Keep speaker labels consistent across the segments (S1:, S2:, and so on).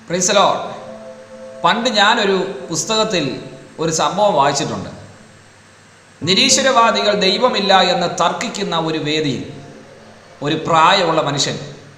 S1: പ്രിൻസലോ പണ്ട് ഞാനൊരു പുസ്തകത്തിൽ ഒരു സംഭവം വായിച്ചിട്ടുണ്ട് നിരീശ്വരവാദികൾ ദൈവമില്ല എന്ന് തർക്കിക്കുന്ന ഒരു വേദിയിൽ ഒരു പ്രായമുള്ള മനുഷ്യൻ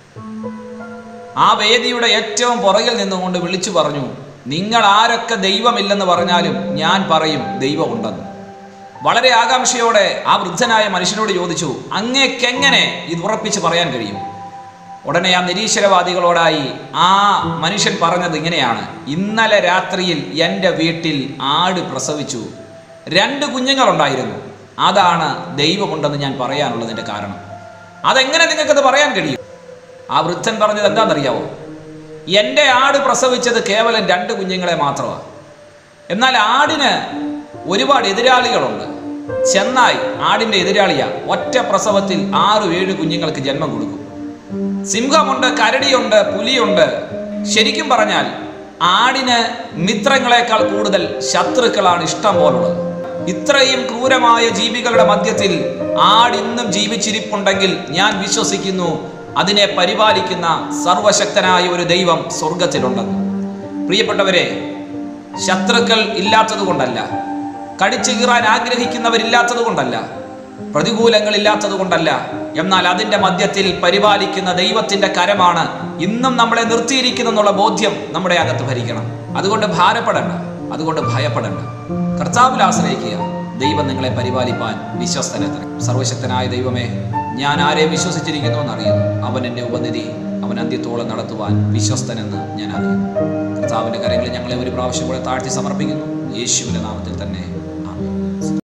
S1: ആ വേദിയുടെ ഏറ്റവും പുറകിൽ നിന്നുകൊണ്ട് വിളിച്ചു പറഞ്ഞു നിങ്ങൾ ആരൊക്കെ ദൈവമില്ലെന്ന് പറഞ്ഞാലും ഞാൻ പറയും ദൈവമുണ്ടെന്ന് വളരെ ആകാംക്ഷയോടെ ആ വൃദ്ധനായ മനുഷ്യനോട് ചോദിച്ചു അങ്ങേക്കെങ്ങനെ ഇത് ഉറപ്പിച്ച് പറയാൻ കഴിയും ഉടനെ ആ നിരീശ്വരവാദികളോടായി ആ മനുഷ്യൻ പറഞ്ഞത് ഇങ്ങനെയാണ് ഇന്നലെ രാത്രിയിൽ എൻ്റെ വീട്ടിൽ ആട് പ്രസവിച്ചു രണ്ട് കുഞ്ഞുങ്ങളുണ്ടായിരുന്നു അതാണ് ദൈവമുണ്ടെന്ന് ഞാൻ പറയാനുള്ളതിൻ്റെ കാരണം അതെങ്ങനെ നിങ്ങൾക്കത് പറയാൻ കഴിയും ആ വൃദ്ധൻ പറഞ്ഞത് എന്താണെന്നറിയാവോ എൻ്റെ ആട് പ്രസവിച്ചത് കേവലം രണ്ട് കുഞ്ഞുങ്ങളെ മാത്രമാണ് എന്നാൽ ആടിന് ഒരുപാട് എതിരാളികളുണ്ട് ചെന്നായി ആടിൻ്റെ എതിരാളിയാ ഒറ്റ പ്രസവത്തിൽ ആറ് ഏഴ് കുഞ്ഞുങ്ങൾക്ക് ജന്മം കൊടുക്കും സിംഹമുണ്ട് കരടിയുണ്ട് പുലിയുണ്ട് ശരിക്കും പറഞ്ഞാൽ ആടിന് മിത്രങ്ങളെക്കാൾ കൂടുതൽ ശത്രുക്കളാണ് ഇഷ്ടം പോലുള്ളത് ഇത്രയും ക്രൂരമായ ജീവികളുടെ മധ്യത്തിൽ ആട് ഇന്നും ജീവിച്ചിരിപ്പുണ്ടെങ്കിൽ ഞാൻ വിശ്വസിക്കുന്നു അതിനെ പരിപാലിക്കുന്ന സർവശക്തനായ ഒരു ദൈവം സ്വർഗത്തിലുണ്ടെന്ന് പ്രിയപ്പെട്ടവരെ ശത്രുക്കൾ ഇല്ലാത്തത് കൊണ്ടല്ല കടിച്ചു കീറാൻ ആഗ്രഹിക്കുന്നവരില്ലാത്തത് കൊണ്ടല്ല പ്രതികൂലങ്ങൾ ഇല്ലാത്തത് കൊണ്ടല്ല എന്നാൽ അതിൻ്റെ മധ്യത്തിൽ പരിപാലിക്കുന്ന ദൈവത്തിൻ്റെ കരമാണ് ഇന്നും നമ്മളെ നിർത്തിയിരിക്കുന്നെന്നുള്ള ബോധ്യം നമ്മുടെ അകത്ത് ഭരിക്കണം അതുകൊണ്ട് ഭാരപ്പെടണ്ട അതുകൊണ്ട് ഭയപ്പെടണ്ട കർത്താവിൽ ആശ്രയിക്കുക ദൈവം നിങ്ങളെ പരിപാലിപ്പാൻ വിശ്വസ്തനത്ര സർവശക്തനായ ദൈവമേ ഞാൻ ആരെ വിശ്വസിച്ചിരിക്കുന്നു എന്നറിയുന്നു അവൻ എൻ്റെ ഉപനിധി അവൻ അന്ത്യത്തോളം നടത്തുവാൻ വിശ്വസ്തനെന്ന് ഞാൻ അറിയുന്നു കർത്താവിൻ്റെ കരങ്ങളിൽ ഞങ്ങളെ ഒരു പ്രാവശ്യം കൂടെ താഴ്ത്തി സമർപ്പിക്കുന്നു യേശുവിൻ്റെ നാമത്തിൽ തന്നെ